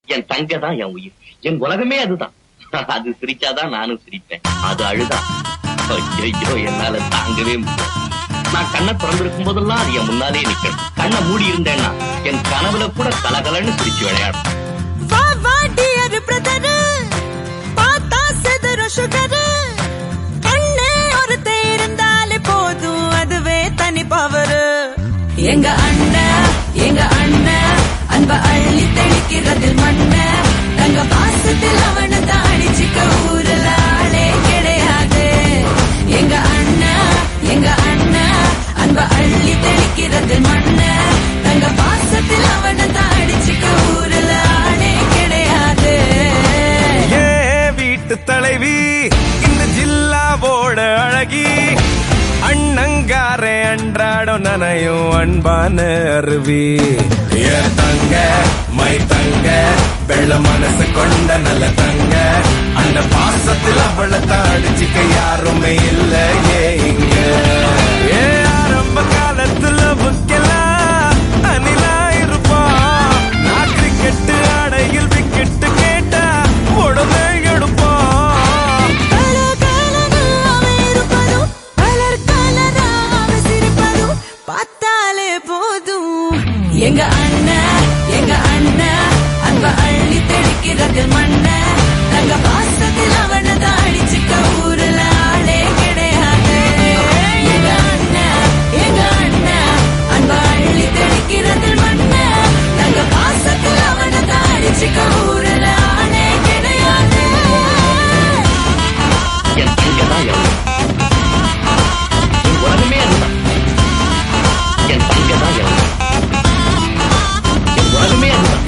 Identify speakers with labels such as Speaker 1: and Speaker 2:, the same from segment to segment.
Speaker 1: என் தங்க தான் என் உயிர் என் உலகமே அதுதான் அது சிரிச்சாதான் நானும் சிரிப்பேன் அது அழுதா ஐயோ என்னால தாங்கவே முடியல நான் கண்ணை திறந்திருக்கும் போதெல்லாம் அது என் முன்னாலே நிக்கணும் கண்ணை மூடி இருந்தேன்னா என் கனவுல கூட கலகலன்னு சிரிச்சு விளையாடும்
Speaker 2: வா வா டியர் பிரதர் பார்த்தா செதறும் சுகர் கண்ணே ஒருத்த இருந்தாலே போதும் அதுவே தனி பவர் எங்க அண்ணன் எங்க அண்ணன் அன்ப அள்ளி தெளிக்கிறதில் மண்ண தங்க பாசத்தில் அவனை தான் அடிச்சுக்க ஊரல ஆளே கிடையாது எங்க அண்ணன் எங்க அண்ணன் அன்ப அள்ளி தெளிக்கிறதில் மண்ண தங்க பாசத்தில் அவனை தான் அடிச்சுக்க ஊரல ஆளே கிடையாது
Speaker 3: ஏ வீட்டு தலைவி இந்த ஜில்லாவோட அழகி அண்ணங்காரே அன்றாடம் நனையும் அன்பான அருவி ஏ தங்க மை தங்க வெள்ள மனசு கொண்ட நல்ல தங்க அந்த பாசத்தில் அவளை தாடிச்சிக்க யாருமே இல்ல ஏ இங்க ஏ ஆரம்ப காலத்துல புக்கெல்லாம் அணிலா இருப்பான் நான் கிரிக்கெட்டு ஆடையில் விக்கெட்டு கேட்டா உடனே எடுப்பான்
Speaker 2: பார்த்தாலே போதும் எங்க அண்ணன் எங்க அண்ணன் அன்ப அள்ளி தெளிக்கிறது மண்ண தங்க பாசத்தில் அவனை தான் அடிச்சுக்க ஊருல ஆளே கிடையாது எங்க அண்ணன் எங்க அண்ணன் அன்ப அள்ளி தெளிக்கிறது மண்ண தங்க பாசத்தில் அவனை தான் அடிச்சுக்க ஊருல ஆளே கிடையாது
Speaker 1: என் தங்க தான் என் உயிர். என் உலகமே அதுதான் என் தங்க தான் என் உயிர். என் உலகமே அதுதான்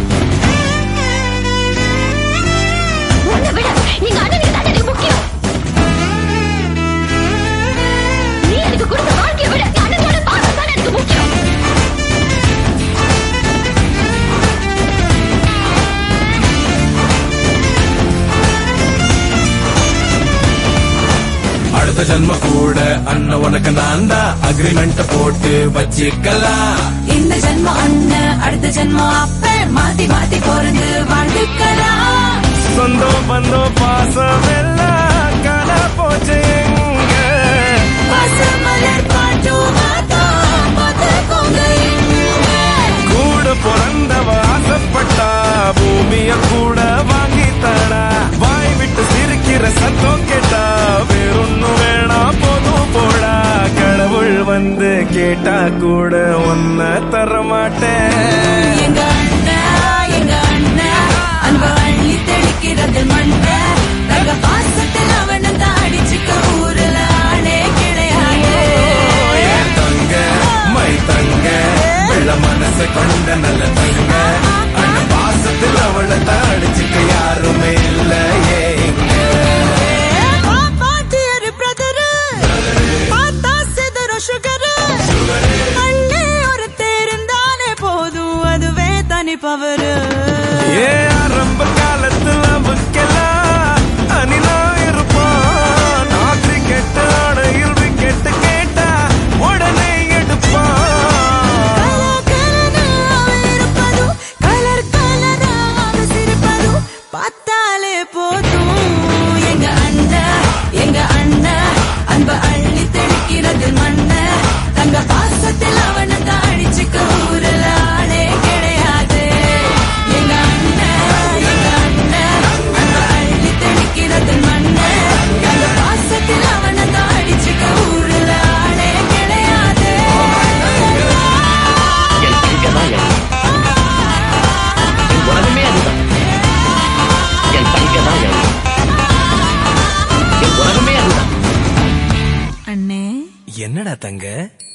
Speaker 4: உன்னை விட எங்க அண்ணனுக்கு தான் எனக்கு முக்கியம் நீ எனக்கு கொடுத்த வாழ்க்கையை விட என் அண்ணனோட பாசம் தான் எனக்கு முக்கியம்
Speaker 3: அடுத்த ஜன்ம கூட அண்ணன் உனக்கு நான் தான் அக்ரிமெண்ட் போட்டு வச்சுக்கலாம்
Speaker 2: இந்த ஜென்மம் அண்ணன் அடுத்த ஜென்மம் அப்ப மாத்தி மாத்தி பிறந்து வாழ்ந்துக்கலாம்
Speaker 3: சொந்தம் பந்தம் பாசம் எல்லாம் காண போச்சு எங்க
Speaker 2: பசுமலர் பாட்டும் மாத்தம் பார்த்துக்கோங்க இங்க.
Speaker 3: கூட பிறந்தவ ஆசைப்பட்டா பூமிய கூட வாங்கி தரா வாய் விட்டு சிரிக்கிற சத்தம் கேட்டா வேறொன்னும் வேணாம் போதும் போடா கடவுள் வந்து கேட்டா கூட ஒன்ன தர மாட்டேன்
Speaker 2: எங்க அண்ணன் எங்க அண்ணன் அன்பு அள்ளி தெளிக்கிறது மண்ண தங்க பாசத்தில் அவனை தான் அடிச்சுக்க ஊருல ஆளே கிடையாது
Speaker 3: என் தங்க மை தங்க வெள்ள மனசு கொண்ட நல்ல தங்க அண்ணன் பாசத்தில் அவளை தாடிச்சுக்க யாருமே இல்ல ஏங்க
Speaker 2: பாட்டியரு பிரதர் பார்த்தா செதறும் சுகர் அண்ணே ஒரு தேர்ந்தானே போதும் அதுவே தனி பவர்
Speaker 3: ஏ ஆரம்ப காலத்துல புக்கெல்லாம் அணிலா இருப்பான் நான் கிரிக்கெட் ஆடையில் விக்கெட் கேட்டா உடனே எடுப்பான்
Speaker 2: கலர் கலராக சிரிப்பதும் பார்த்தாலே போதும் எங்க அண்ணன் எங்க அண்ணன் அன்ப அள்ளி தெளிக்கிறது மண்ண தங்க பாசத்தில் அவனை தான் அடிச்சுக்க ஊரல ஆளே கிடையாது எங்க அண்ணன் எங்க அண்ணன் அன்ப அள்ளி தெளிக்கிறது மண்ண தங்க பாசத்தில் அவனை தான் அடிச்சுக்க ஊரல ஆளே கிடையாது
Speaker 1: என் தங்க தான் என் உயிர். என் உலகமே அதுதான் என் தங்க தான் என் உயிர். என் உலகமே அதுதான்
Speaker 2: அண்ணே
Speaker 3: என்னடா தங்க